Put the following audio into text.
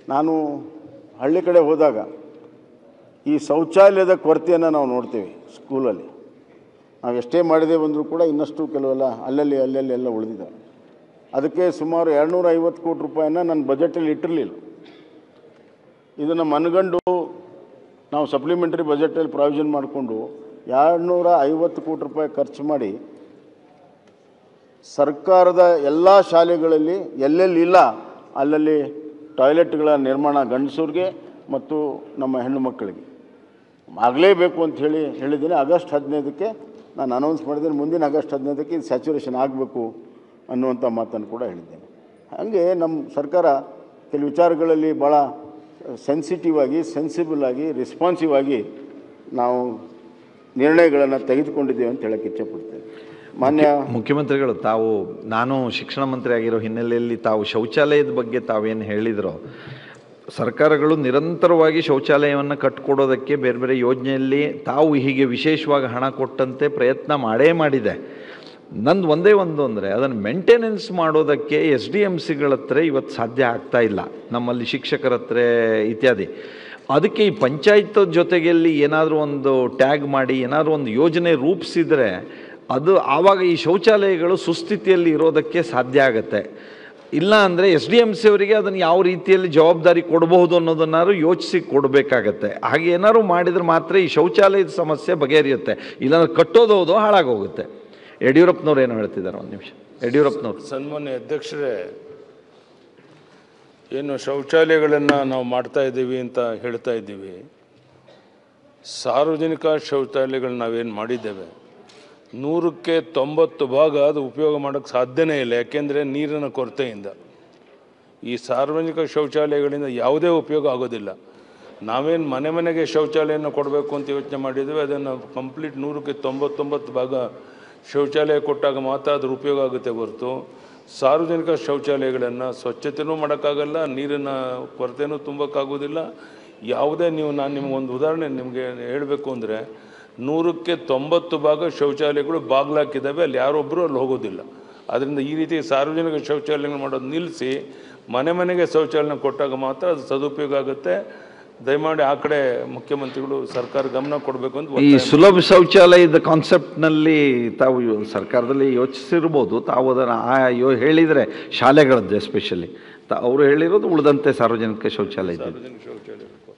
ನಾನು ಹಳ್ಳಿ ಕಡೆ ಹೋದಾಗ ಈ ಶೌಚಾಲಯದ ಕೊರತೆಯನ್ನು ನಾವು ನೋಡ್ತೀವಿ ಸ್ಕೂಲಲ್ಲಿ ನಾವು ಎಷ್ಟೇ ಮಾಡಿದ್ದೇವೆ ಅಂದರೂ ಕೂಡ ಇನ್ನಷ್ಟು ಕೆಲವೆಲ್ಲ ಅಲ್ಲಲ್ಲಿ ಅಲ್ಲಲ್ಲಿ ಎಲ್ಲ ಉಳಿದಿದ್ದಾವೆ ಅದಕ್ಕೆ ಸುಮಾರು ಎರಡುನೂರ ಐವತ್ತು ಕೋಟಿ ರೂಪಾಯಿನ ನನ್ನ ಬಜೆಟಲ್ಲಿ ಇಟ್ಟಿರಲಿಲ್ಲ ಇದನ್ನು ಮನಗಂಡು ನಾವು ಸಪ್ಲಿಮೆಂಟರಿ ಬಜೆಟಲ್ಲಿ ಪ್ರಾವಿಷನ್ ಮಾಡಿಕೊಂಡು ಎರಡುನೂರ ಐವತ್ತು ಕೋಟಿ ರೂಪಾಯಿ ಖರ್ಚು ಮಾಡಿ ಸರ್ಕಾರದ ಎಲ್ಲ ಶಾಲೆಗಳಲ್ಲಿ ಎಲ್ಲೆಲ್ಲಿ ಇಲ್ಲ ಅಲ್ಲಲ್ಲಿ ಟಾಯ್ಲೆಟ್ಗಳ ನಿರ್ಮಾಣ ಗಂಡಸರಿಗೆ ಮತ್ತು ನಮ್ಮ ಹೆಣ್ಣು ಮಕ್ಕಳಿಗೆ ಆಗಲೇಬೇಕು ಅಂತ ಹೇಳಿ ಹೇಳಿದ್ದೀನಿ ಆಗಸ್ಟ್ ಹದಿನೈದಕ್ಕೆ ನಾನು ಅನೌನ್ಸ್ ಮಾಡಿದ್ದೀನಿ ಮುಂದಿನ ಆಗಸ್ಟ್ ಹದಿನೈದಕ್ಕೆ ಇದು ಸ್ಯಾಚುರೇಷನ್ ಆಗಬೇಕು ಅನ್ನುವಂಥ ಮಾತನ್ನು ಕೂಡ ಹೇಳಿದ್ದೇನೆ ಹಾಗೆ ನಮ್ಮ ಸರ್ಕಾರ ಕೆಲವು ವಿಚಾರಗಳಲ್ಲಿ ಭಾಳ ಸೆನ್ಸಿಟಿವ್ ಆಗಿ ಸೆನ್ಸಿಬಲ್ ಆಗಿ ರೆಸ್ಪಾನ್ಸಿವ್ ಆಗಿ ನಾವು ನಿರ್ಣಯಗಳನ್ನು ತೆಗೆದುಕೊಂಡಿದ್ದೇವೆ ಅಂತ ಹೇಳಕ್ಕೆ ಇಚ್ಛೆಪಡ್ತೇನೆ ಮಾನ್ಯ ಮುಖ್ಯಮಂತ್ರಿಗಳು ತಾವು ನಾನು ಶಿಕ್ಷಣ ಮಂತ್ರಿ ಆಗಿರೋ ಹಿನ್ನೆಲೆಯಲ್ಲಿ ತಾವು ಶೌಚಾಲಯದ ಬಗ್ಗೆ ತಾವೇನು ಹೇಳಿದ್ರೋ ಸರ್ಕಾರಗಳು ನಿರಂತರವಾಗಿ ಶೌಚಾಲಯವನ್ನು ಕಟ್ಕೊಡೋದಕ್ಕೆ ಬೇರೆ ಬೇರೆ ಯೋಜನೆಯಲ್ಲಿ ತಾವು ಹೀಗೆ ವಿಶೇಷವಾಗಿ ಹಣ ಕೊಟ್ಟಂತೆ ಪ್ರಯತ್ನ ಮಾಡೇ ಮಾಡಿದೆ ನಂದು ಒಂದೇ ಒಂದು ಅಂದರೆ ಅದನ್ನು ಮೇಂಟೆನೆನ್ಸ್ ಮಾಡೋದಕ್ಕೆ ಎಸ್ ಡಿ ಎಮ್ ಸಿಗಳ ಹತ್ರ ಇವತ್ತು ಸಾಧ್ಯ ಆಗ್ತಾ ಇಲ್ಲ ನಮ್ಮಲ್ಲಿ ಶಿಕ್ಷಕರ ಹತ್ರ ಇತ್ಯಾದಿ ಅದಕ್ಕೆ ಈ ಪಂಚಾಯತ್ ಜೊತೆಗೆಲ್ಲಿ ಏನಾದರೂ ಒಂದು ಟ್ಯಾಗ್ ಮಾಡಿ ಏನಾದರೂ ಒಂದು ಯೋಜನೆ ರೂಪಿಸಿದರೆ ಅದು ಆವಾಗ ಈ ಶೌಚಾಲಯಗಳು ಸುಸ್ಥಿತಿಯಲ್ಲಿ ಇರೋದಕ್ಕೆ ಸಾಧ್ಯ ಆಗುತ್ತೆ ಇಲ್ಲ ಅಂದರೆ ಎಸ್ ಡಿ ಎಮ್ ಸಿ ಅವರಿಗೆ ಅದನ್ನು ಯಾವ ರೀತಿಯಲ್ಲಿ ಜವಾಬ್ದಾರಿ ಕೊಡಬಹುದು ಅನ್ನೋದನ್ನಾರು ಯೋಚಿಸಿ ಕೊಡಬೇಕಾಗತ್ತೆ ಹಾಗೆ ಏನಾದ್ರು ಮಾಡಿದ್ರೆ ಮಾತ್ರ ಈ ಶೌಚಾಲಯದ ಸಮಸ್ಯೆ ಬಗೆಹರಿಯುತ್ತೆ ಇಲ್ಲಾಂದ್ರೆ ಕಟ್ಟೋದು ಹೋದೋ ಹಾಳಾಗೋಗುತ್ತೆ ಯಡಿಯೂರಪ್ಪನವ್ರು ಏನು ಹೇಳ್ತಿದ್ದಾರೆ ಒಂದು ನಿಮಿಷ ಯಡಿಯೂರಪ್ಪನವ್ರು ಸನ್ಮಾನ್ಯ ಅಧ್ಯಕ್ಷರೇ ಏನು ಶೌಚಾಲಯಗಳನ್ನು ನಾವು ಮಾಡ್ತಾ ಇದ್ದೀವಿ ಅಂತ ಹೇಳ್ತಾ ಇದ್ದೀವಿ ಸಾರ್ವಜನಿಕ ಶೌಚಾಲಯಗಳನ್ನ ನಾವೇನು ಮಾಡಿದ್ದೇವೆ ನೂರಕ್ಕೆ ತೊಂಬತ್ತು ಭಾಗ ಅದು ಉಪಯೋಗ ಮಾಡೋಕ್ಕೆ ಸಾಧ್ಯನೇ ಇಲ್ಲ ಯಾಕೆಂದರೆ ನೀರಿನ ಕೊರತೆಯಿಂದ ಈ ಸಾರ್ವಜನಿಕ ಶೌಚಾಲಯಗಳಿಂದ ಯಾವುದೇ ಉಪಯೋಗ ಆಗೋದಿಲ್ಲ ನಾವೇನು ಮನೆ ಮನೆಗೆ ಶೌಚಾಲಯನ ಕೊಡಬೇಕು ಅಂತ ಯೋಚನೆ ಮಾಡಿದ್ವಿ ಅದನ್ನು ಕಂಪ್ಲೀಟ್ ನೂರಕ್ಕೆ ತೊಂಬತ್ತೊಂಬತ್ತು ಭಾಗ ಶೌಚಾಲಯ ಕೊಟ್ಟಾಗ ಮಾತ್ರ ಅದ್ರ ಉಪಯೋಗ ಆಗುತ್ತೆ ಹೊರತು ಸಾರ್ವಜನಿಕ ಶೌಚಾಲಯಗಳನ್ನು ಸ್ವಚ್ಛತೆನೂ ಮಾಡೋಕ್ಕಾಗಲ್ಲ ನೀರಿನ ಕೊರತೆನೂ ತುಂಬಕ್ಕಾಗೋದಿಲ್ಲ ಯಾವುದೇ ನೀವು ನಾನು ನಿಮ್ಗೆ ಒಂದು ಉದಾಹರಣೆ ನಿಮಗೆ ಹೇಳಬೇಕು ಅಂದರೆ ನೂರಕ್ಕೆ ತೊಂಬತ್ತು ಭಾಗ ಶೌಚಾಲಯಗಳು ಬಾಗಿಲಾಕಿದ್ದಾವೆ ಅಲ್ಲಿ ಯಾರೊಬ್ಬರು ಅಲ್ಲಿ ಹೋಗೋದಿಲ್ಲ ಅದರಿಂದ ಈ ರೀತಿ ಸಾರ್ವಜನಿಕ ಶೌಚಾಲಯಗಳು ಮಾಡೋದು ನಿಲ್ಲಿಸಿ ಮನೆ ಮನೆಗೆ ಶೌಚಾಲಯ ಕೊಟ್ಟಾಗ ಮಾತ್ರ ಅದು ಸದುಪಯೋಗ ಆಗುತ್ತೆ ದಯಮಾಡಿ ಆ ಕಡೆ ಮುಖ್ಯಮಂತ್ರಿಗಳು ಸರ್ಕಾರ ಗಮನ ಕೊಡಬೇಕು ಅಂತ ಈ ಒತ್ತಾಯ ಸುಲಭ ಶೌಚಾಲಯದ ಕಾನ್ಸೆಪ್ಟ್ನಲ್ಲಿ ತಾವು ಯೋ- ಸರ್ಕಾರದಲ್ಲಿ ಯೋಚಿಸಿರ್ಬೋದು ತಾವು ಅದನ್ನು ಆ ಯೋ ಹೇಳಿದರೆ ಶಾಲೆಗಳದ್ದು ಎಸ್ಪೆಷಲಿ ತಾ ಅವರು ಹೇಳಿರೋದು ಉಳಿದಂತೆ ಸಾರ್ವಜನಿಕ ಶೌಚಾಲಯ ಇದೆ ಸಾರ್ವಜನಿಕ ಶೌಚಾಲಯ